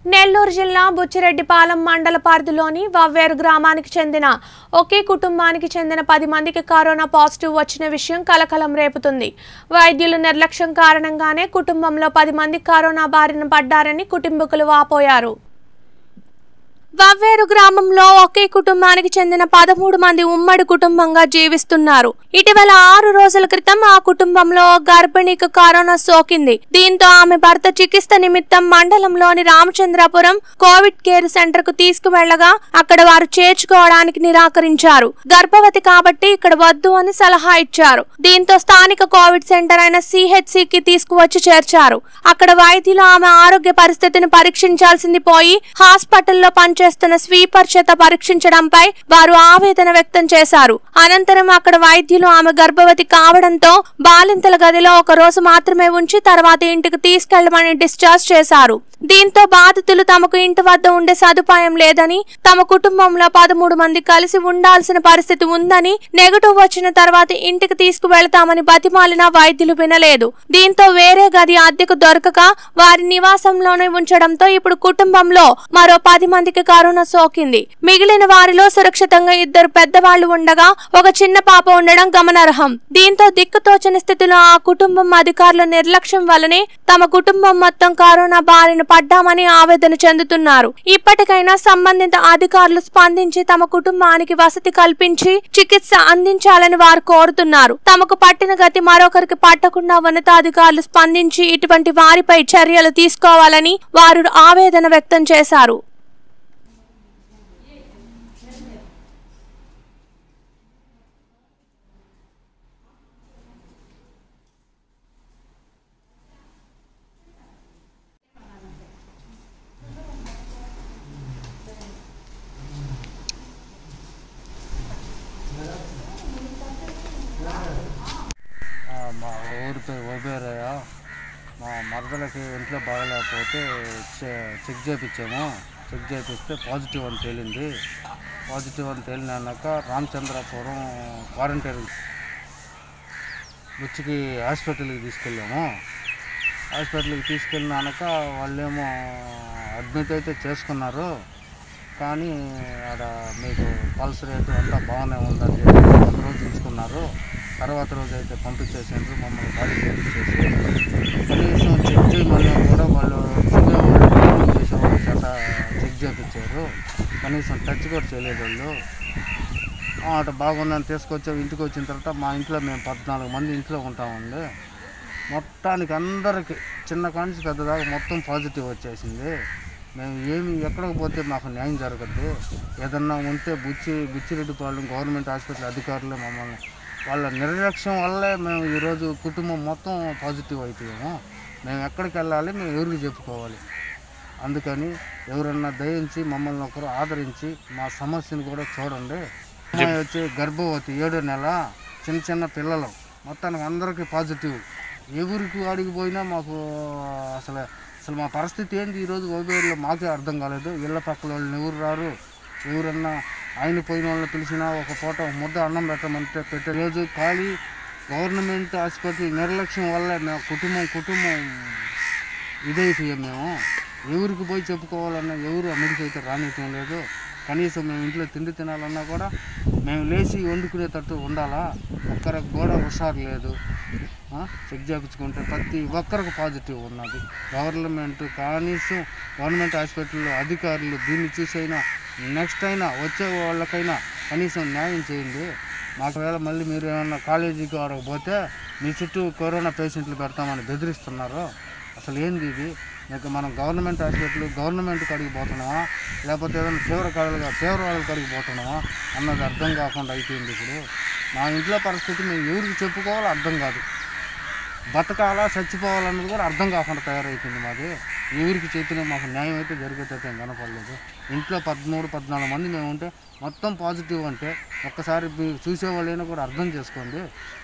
నెల్లూరు జిల్లా బుచ్చిరెడ్డిపాలెం మండల పరిధిలోని వవ్వేరు గ్రామానికి చెందిన ఒకే కుటుంబానికి చెందిన పది మందికి కరోనా పాజిటివ్ వచ్చిన విషయం కలకలం రేపుతుంది వైద్యుల నిర్లక్ష్యం కారణంగానే కుటుంబంలో పది మంది కరోనా బారిన పడ్డారని కుటుంబకులు వాపోయారు వవ్వేరు గ్రామంలో ఒకే కుటుంబానికి చెందిన పదమూడు మంది ఉమ్మడి కుటుంబంగా జీవిస్తున్నారు ఇటీవల ఆరు రోజుల క్రితం ఆ కుటుంబంలో ఓ గర్భిణికి కరోనా సోకింది దీంతో ఆమె భర్త చికిత్స నిమిత్తం మండలంలోని రామచంద్రాపురం కోవిడ్ కేర్ సెంటర్ కు తీసుకువెళ్లగా అక్కడ వారు చేర్చుకోవడానికి నిరాకరించారు గర్భవతి కాబట్టి ఇక్కడ వద్దు అని సలహా ఇచ్చారు దీంతో స్థానిక కోవిడ్ సెంటర్ అయిన సిహెచ్సి కి తీసుకువచ్చి చేర్చారు అక్కడ వైద్యులు ఆమె ఆరోగ్య పరిస్థితిని పరీక్షించాల్సింది పోయి హాస్పిటల్లో పనిచేస్తున్న స్వీపర్ చేత పరీక్షించడంపై వారు ఆవేదన వ్యక్తం చేశారు అనంతరం అక్కడ వైద్యులు ఆమె గర్భవతి కావడంతో బాలింతల గదిలో ఒక రోజు మాత్రమే ఉంచి తర్వాత ఇంటికి తీసుకెళ్లమని డిశ్చార్జ్ చేశారు దీంతో బాధితులు తమకు ఇంటి వద్ద ఉండే సదుపాయం లేదని తమ కుటుంబంలో పదమూడు మంది కలిసి ఉండాల్సిన పరిస్థితి ఉందని నెగటివ్ వచ్చిన తర్వాత ఇంటికి తీసుకువెళతామని బతిమాలిన వైద్యులు వినలేదు దీంతో వేరే గది అద్దెకు దొరకక వారి నివాసంలోనే ఉంచడంతో ఇప్పుడు కుటుంబంలో మరో పది మందికి కరోనా సోకింది మిగిలిన వారిలో సురక్షితంగా ఇద్దరు పెద్దవాళ్లు ఉండగా ఒక చిన్న పాప ఉండడం గమనార్హం దీంతో దిక్కుతోచని స్థితిలో ఆ కుటుంబం అధికారుల నిర్లక్ష్యం వల్లనే తమ కుటుంబం మొత్తం కరోనా బారిన పడ్డామని ఆవేదన చెందుతున్నారు ఇప్పటికైనా సంబంధిత అధికారులు స్పందించి తమ కుటుంబానికి వసతి కల్పించి చికిత్స అందించాలని వారు కోరుతున్నారు తమకు పట్టిన గతి మరొకరికి పట్టకుండా ఉన్నతాధికారులు స్పందించి ఇటువంటి వారిపై చర్యలు తీసుకోవాలని వారు ఆవేదన వ్యక్తం చేశారు ఆ, మా ఊరి పేరు ఓబేరయ్య మా మరదలకి ఇంట్లో బాగలేకపోతే చె- చెక్ చేయించాము చెక్ చేపిస్తే పాజిటివ్ అని తేలింది పాజిటివ్ అని తేలినాక రామచంద్రపురం క్వారంటైన్ బుచ్చికి హాస్పిటల్కి తీసుకెళ్ళాము హాస్పిటల్కి తీసుకెళ్ళినాక వాళ్ళేమో అడ్మిట్ అయితే చేసుకున్నారు కానీ ఆడ మీకు పల్స్ రేటు అంతా బాగానే ఉందని చెప్పి ఒక రోజు తీసుకున్నారు తర్వాత రోజు అయితే పంపించేసారు మమ్మల్ని ఖాళీ చేయించేసి కనీసం చెక్ చేయమన్నా కూడా వాళ్ళు చూసేవాళ్ళు చేసేవాళ్ళ చేత చెక్ చేయించారు కనీసం టచ్ కూడా చేయలేదు వాళ్ళు ఆ, అటు బాగుందని తీసుకొచ్చాం ఇంటికి వచ్చిన తర్వాత మా ఇంట్లో మేము పద్నాలుగు మంది ఇంట్లో ఉంటామండి మొత్తానికి అందరికి చిన్న కానించి పెద్ద దాకా మొత్తం పాజిటివ్ వచ్చేసింది మేము ఏమి ఎక్కడికి పోతే మాకు న్యాయం జరగద్దు ఏదన్నా ఉంటే బుచ్చి బుచ్చిరెడ్డిపాలెం గవర్నమెంట్ హాస్పిటల్ అధికారులు మమ్మల్ని వాళ్ళ నిర్లక్ష్యం వల్లే మేము ఈరోజు కుటుంబం మొత్తం పాజిటివ్ అయిపోయాము మేము ఎక్కడికి వెళ్ళాలి మేము ఎవరికి చెప్పుకోవాలి అందుకని ఎవరన్నా దయించి మమ్మల్ని ఒకరు ఆదరించి మా సమస్యను కూడా చూడండి అమ్మాయి వచ్చి గర్భవతి ఏడో నెల చిన్న చిన్న పిల్లలు మొత్తానికి అందరికీ పాజిటివ్ ఎవరికి వాడికి పోయినా మాకు అసలు అసలు మా పరిస్థితి ఏంది ఈరోజు ఓబేరులో మాకే అర్థం కాలేదు ఇళ్ళ పక్కల వాళ్ళని ఎవరు రారు ఎవరన్నా ఆయన పోయిన వాళ్ళని పిలిచినా ఒక పూట ఒక ముద్ద అన్నం పెట్టమంటే పెట్టే రోజు ఖాళీ గవర్నమెంట్ హాస్పిటల్ నిర్లక్ష్యం వల్ల మా కుటుంబం కుటుంబం ఇదైపోయాం మేము ఎవరికి పోయి చెప్పుకోవాలన్నా ఎవరు అమెరికా అయితే రానియటం లేదు కనీసం మేము ఇంట్లో తిండి తినాలన్నా కూడా మేము లేచి వండుకునేటట్టు ఉండాలా ఒక్కరికి కూడా హుషారు లేదు ఆ, చెక్ చేయించుకుంటే ప్రతి ఒక్కరికి పాజిటివ్ ఉన్నది గవర్నమెంట్ కనీసం గవర్నమెంట్ హాస్పిటల్లో అధికారులు దీన్ని చూసైనా నెక్స్ట్ అయినా వచ్చే వాళ్ళకైనా కనీసం న్యాయం చేయండి మాకు వేళ మళ్ళీ మీరు ఏమన్నా కాలేజీకి వాడకు పోతే మీ చుట్టూ కరోనా పేషెంట్లు పెడతామని బెదిరిస్తున్నారు అసలు ఏంది ఇది మీకు మనం గవర్నమెంట్ హాస్పిటల్ గవర్నమెంట్ కడిగి పోతున్నామా లేకపోతే ఏదైనా తీవ్ర కళలుగా తీవ్ర వాళ్ళకి కడిగి పోతున్నామా అన్నది అర్థం కాకుండా అయిపోయింది ఇప్పుడు మా ఇంట్లో పరిస్థితి మేము ఎవరికి చెప్పుకోవాలో అర్థం కాదు బతకాలా చచ్చిపోవాలన్నది కూడా అర్థం కాకుండా తయారైపోయింది మాది ఎవరికి చెప్పినా మాకు న్యాయం అయితే జరిగేటట్టు ఏం కనపడలేదు ఇంట్లో పదమూడు పద్నాలుగు మంది మేము ఉంటే మొత్తం పాజిటివ్ అంటే ఒక్కసారి మీరు చూసేవాళ్ళైనా కూడా అర్థం చేసుకోండి